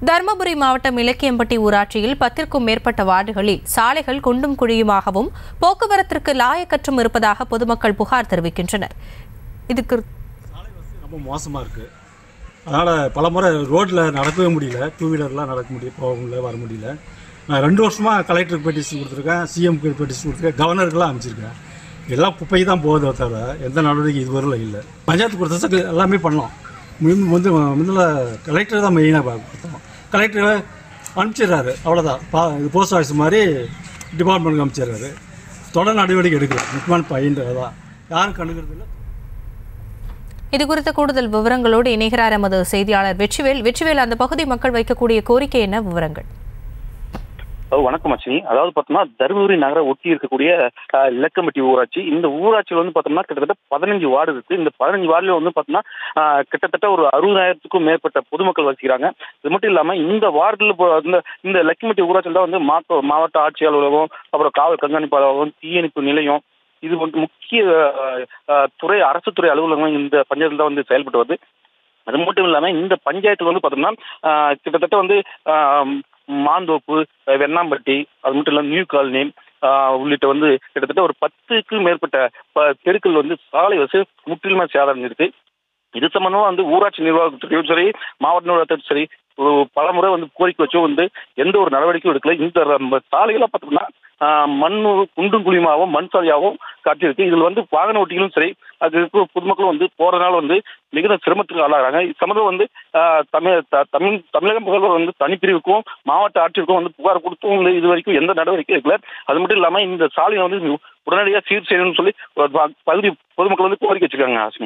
தருமபுரி மாவட்டம் இலக்கியம்பட்டி ஊராட்சியில் பத்திற்கும் மேற்பட்ட வார்டுகளில் சாலைகள் குண்டும் குழியுமாகவும் போக்குவரத்திற்கு லாயக்கற்றும் இருப்பதாக பொதுமக்கள் புகார் தெரிவிக்கின்றனர் இதுக்கு ரொம்ப மோசமாக இருக்குது அதனால் பல முறை ரோட்டில் நடக்கவே முடியல டூ வீலர்லாம் நடக்க முடியல போக முடியல வர முடியல நான் ரெண்டு வருஷமாக கலெக்டருக்கு பெட்டிஷன் கொடுத்துருக்கேன் சிஎம்க்கு பெட்டிஷன் கொடுத்துருக்கேன் கவர்னருக்கெல்லாம் அமைச்சிருக்கேன் எல்லாம் குப்பைக்கு தான் போகுதே தவிர எந்த நடவடிக்கை இதுவரையிலும் இல்லை பஞ்சாயத்து கொடுத்த எல்லாமே பண்ணோம் முன் வந்து முன்னில் கலெக்டர் தான் மெயினாக கொடுத்தோம் கலெக்டர் அனுப்பிச்சிடுறாரு அவ்வளோதான் பா இது போஸ்ட் ஆஃபீஸ் மாதிரி டிபார்ட்மெண்ட்டுக்கு அனுப்பிச்சிடுறாரு தொடர் நடவடிக்கை எடுக்கல முக்கியமான பையன்றதான் யாரும் கண்டுக்கிறது இல்லை இது குறித்த கூடுதல் விவரங்களோடு இணைகிறார் எமது செய்தியாளர் வெற்றிவேல் வெற்றிவேல் அந்த பகுதி மக்கள் வைக்கக்கூடிய கோரிக்கை என்ன விவரங்கள் அஹ் வணக்கம் அச்சினி அதாவது பார்த்தோம்னா தருமபுரி நகரை ஒட்டி இருக்கக்கூடிய அஹ், இலக்கம்பட்டி ஊராட்சி இந்த ஊராட்சியில் வந்து பார்த்தோம்னா கிட்டத்தட்ட பதினஞ்சு வார்டு இருக்கு இந்த பதினஞ்சு வார்டுல வந்து பார்த்தோம்னா அஹ், கிட்டத்தட்ட ஒரு அறுபதாயிரத்துக்கும் மேற்பட்ட பொதுமக்கள் வசிக்கிறாங்க இது மட்டும் இல்லாம இந்த வார்டில் இந்த இந்த லக்கிம்பட்டி ஊராட்சியில் தான் வந்து மாவட்ட மாவட்ட ஆட்சி அலுவலகம் அப்புறம் காவல் கண்காணிப்பு அலுவலகம் தீயணைப்பு நிலையம் இது வந்து முக்கிய அஹ், அஹ், துறை அரசு துறை அலுவலகம் இந்த பஞ்சாயத்தில் தான் வந்து செயல்பட்டு வருது அது மட்டும் இல்லாம இந்த பஞ்சாயத்துல வந்து பார்த்தோம்னா ஆஹ், கிட்டத்தட்ட வந்து ஆஹ், மாந்தோப்பு அஹ், வெண்ணாம்பட்டி அது மட்டும் இல்லாம நியூ காலனி ஆஹ், உள்ளிட்ட வந்து கிட்டத்தட்ட ஒரு பத்துக்கும் மேற்பட்ட ப- தெருக்கள் வந்து சாலை வசதி முற்றிலுமா சேதடைஞ்சிருக்கு இது சம்பந்தமா வந்து ஊராட்சி நிர்வாகத்துறையும் சரி மாவட்ட நிர்வாகத்துறையும் சரி ஒரு பல முறை வந்து கோரிக்கை வச்சும் வந்து எந்த ஒரு நடவடிக்கையும் எடுக்கல இந்த நம்ம சாலைகள்லாம் பார்த்தோம்னா ஆஹ், மண் குண்டும் குழியுமாகவும் மண் சாலையாகவும் காட்டியிருக்கு இதில் வந்து வாகன ஓட்டிகளும் சரி அது இருக்கிற பொதுமக்களும் வந்து போறதுனால வந்து மிகுந்த சிரமத்துக்கு ஆளாகிறாங்க இது சம்பந்தம் வந்து ஆஹ், தமிழ் த- தமிழ் தமிழக முதல்வர் வந்து தனிப்பிரிவுக்கும் மாவட்ட ஆட்சியருக்கும் வந்து புகார் கொடுத்தும் வந்து இது வரைக்கும் எந்த நடவடிக்கையும் எடுக்கல அது மட்டும் இல்லாம இந்த சாலையை வந்து உடனடியாக சீர் செய்யணும்னு சொல்லி ஒரு ப- பகுதி பொதுமக்கள் வந்து கோரிக்கை வச்சிருக்காங்க ஆசினி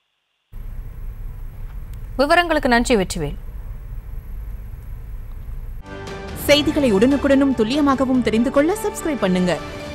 விவரங்களுக்கு நன்றி வெற்றிவேல் செய்திகளை உடனுக்குடனும் துல்லியமாகவும் தெரிந்து கொள்ள சப்ஸ்கிரைப் பண்ணுங்க